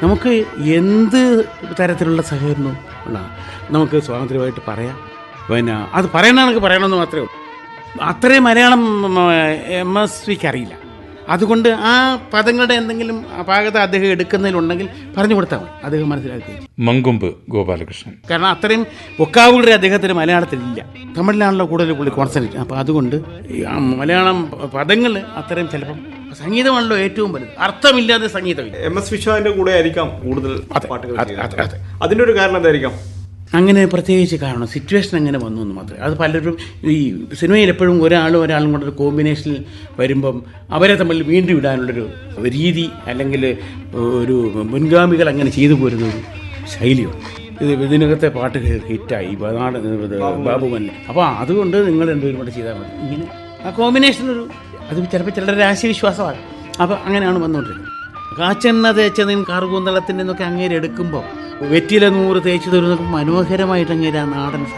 നമുക്ക് എന്ത് തരത്തിലുള്ള സഹകരണവും ഉണ്ടാകും നമുക്ക് സ്വാതന്ത്ര്യമായിട്ട് പറയാം പിന്നെ അത് പറയണമെങ്കിൽ പറയണമെന്ന് മാത്രമേ ഉള്ളൂ അത്രയും മലയാളം എം എസ് വിക്ക് അറിയില്ല അതുകൊണ്ട് ആ പദങ്ങളുടെ എന്തെങ്കിലും അപാകത അദ്ദേഹം എടുക്കുന്നതിലുണ്ടെങ്കിൽ പറഞ്ഞു കൊടുത്താൽ മതി അദ്ദേഹം മനസ്സിലാക്കുകയും ചെയ്യും. മങ്കൊമ്പ് ഗോപാലകൃഷ്ണൻ കാരണം അത്രയും വൊക്കാബുലറി അദ്ദേഹത്തിന് മലയാളത്തിലില്ല തമിഴിലാണല്ലോ കൂടുതൽ പുള്ളി കോൺസെൻട്രേറ്റ് അപ്പോൾ അതുകൊണ്ട് ഈ ആ മലയാളം പദങ്ങൾ അത്രയും ചിലപ്പം സംഗീതമാണല്ലോ ഏറ്റവും വലുത് അർത്ഥമില്ലാതെ സംഗീതമില്ല എം എസ് വിശ്വാസിന്റെ കൂടെ ആയിരിക്കാം കൂടുതൽ പാട്ടുകൾ അതെ, അതെ, ചെയ്യുന്നത്. അതിന്റെ ഒരു കാരണം എന്തായിരിക്കാം അങ്ങനെ പ്രത്യേകിച്ച് കാരണം സിറ്റുവേഷൻ അങ്ങനെ വന്നു എന്ന് മാത്രമേ അത് പലരും ഈ സിനിമയിൽ എപ്പോഴും ഒരാളും ഒരാളും കൂടെ ഒരു കോമ്പിനേഷനിൽ വരുമ്പം അവരെ തമ്മിൽ വീണ്ടും ഇടാനുള്ളൊരു രീതി അല്ലെങ്കിൽ ഒരു മുൻഗാമികൾ അങ്ങനെ ചെയ്തു പോരുന്ന ഒരു ശൈലിയുണ്ട് ഇത് ഇതിനകത്തെ പാട്ട് ഹിറ്റായി നാട് ഇത് ബാബുമൻ അപ്പോൾ അതുകൊണ്ട് നിങ്ങൾ രണ്ടുപേരും കൂടെ ചെയ്താൽ മതി ഇങ്ങനെ ആ കോമ്പിനേഷൻ ഒരു അത് ചിലപ്പോൾ ചിലരുടെ രാശിവിശ്വാസമാണ് അപ്പോൾ അങ്ങനെയാണ് വന്നുകൊണ്ടിരിക്കുന്നത് കാച്ചെണ്ണ തേച്ചതിൻ കാർകൂന്തളത്തിൻ്റെ എന്നൊക്കെ അങ്ങേര് എടുക്കുമ്പോൾ വെറ്റില നൂറ് തേച്ച് തരുന്നൊക്കെ മനോഹരമായിട്ട് അങ്ങേര് ആ നാടൻ